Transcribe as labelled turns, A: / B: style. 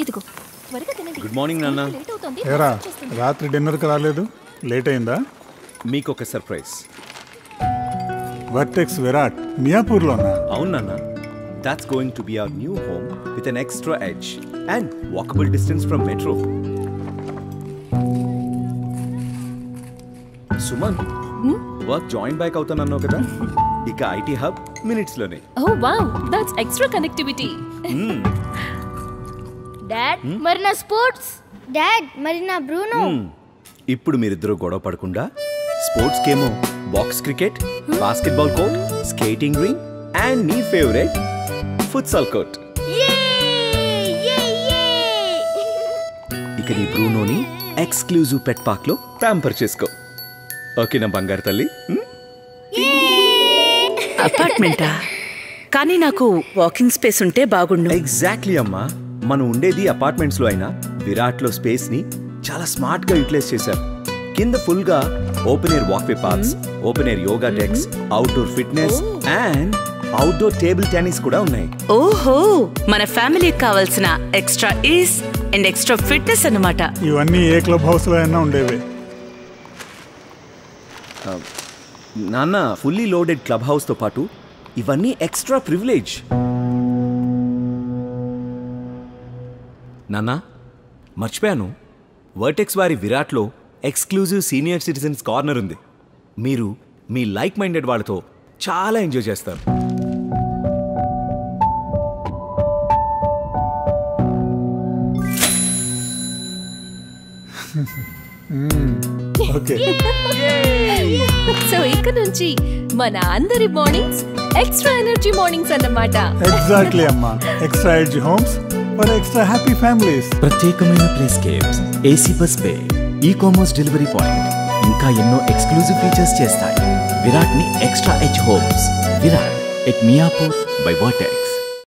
A: ఇదిగో త్వరగా తినండి
B: గుడ్ మార్నింగ్ నాన్న
A: లేట్ అవుతుంది
C: ఏరా
A: వచ్చేస్తుంది.
C: రాత్రి డిన్నర్కి రాలేదు లేట్ అయిందా
B: మీకు ఒక సర్ప్రైజ్
C: వర్టెక్స్ విరాట్ మియాపూర్లోనా
B: అవును నాన్న that's going to be our new home with an extra edge and walkable distance from metro Suman work join back అవుతానన్నావు కదా ఇక ఐటీ హబ్ మినిట్స్ లోనే
A: oh wow that's extra connectivity
D: dad మరి నా స్పోర్ట్స్ డాడ్ మరి నా బ్రూనో
B: మ్మ్. ఇప్పుడు మీరిద్దరూ గొడవ పడకుండా స్పోర్ట్స్ కేమో box cricket basketball court skating ring and నీ ఫేవరెట్ ఫుట్సాల్ కోర్ట్ ఇక నీ బ్రూనోని ఎక్స్క్లూజివ్ పెట్ పార్క్ లో ప్యాంపర్ చేసుకో ఓకేనా బంగారు తల్లి మ్మ్?
E: అపార్ట్మెంటా కానీ నాకు వాకింగ్ స్పేస్ ఉంటే బాగుండు
B: ఎగ్జాక్ట్లీ అమ్మా మనం ఉండేది అపార్ట్మెంట్స్ లో అయినా విరాట్ లో స్పేస్ ని చాలా స్మార్ట్ గా యూటిలైజ్ చేశారు కింద ఫుల్ గా open air walkway parks open air yoga decks outdoor fitness and outdoor table tennis కూడా ఉన్నాయి
E: ఓహో మన ఫ్యామిలీకి కావాల్సిన extra ease and extra fitness అన్నమాట
C: ఇవన్నీ ఏ క్లబ్ హౌస్లో అయినా ఉండేవే
B: నాన్న ఫుల్లీ లోడెడ్ క్లబ్ హౌస్ తో పాటు ఇవన్నీ ఎక్స్ట్రా ప్రివిలేజ్ నాన్న మర్చిపోయాను వర్టెక్స్ వారి విరాట్లో ఎక్స్క్లూజివ్ సీనియర్ సిటిజన్స్ కార్నర్ ఉంది మీరు మీ లైక్ మైండెడ్ వాళ్ళతో చాలా ఎంజాయ్ చేస్తారు
C: ఓకే
A: సో ఇక నుంచి మన అందరి మార్నింగ్స్ ఎక్స్ట్రా ఎనర్జీ మార్నింగ్స్ అన్నమాట
C: ఎగ్జాక్ట్లీ అమ్మా extra edge homes for extra happy families
F: ప్రత్యేకమైన playscapes AC bus bay e commerce delivery point ఇంకా ఎన్నో ఎక్స్క్లూజివ్ ఫీచర్స్ చేస్తాయి విరాట్ ని extra H homes Virat at Miyapur by vertex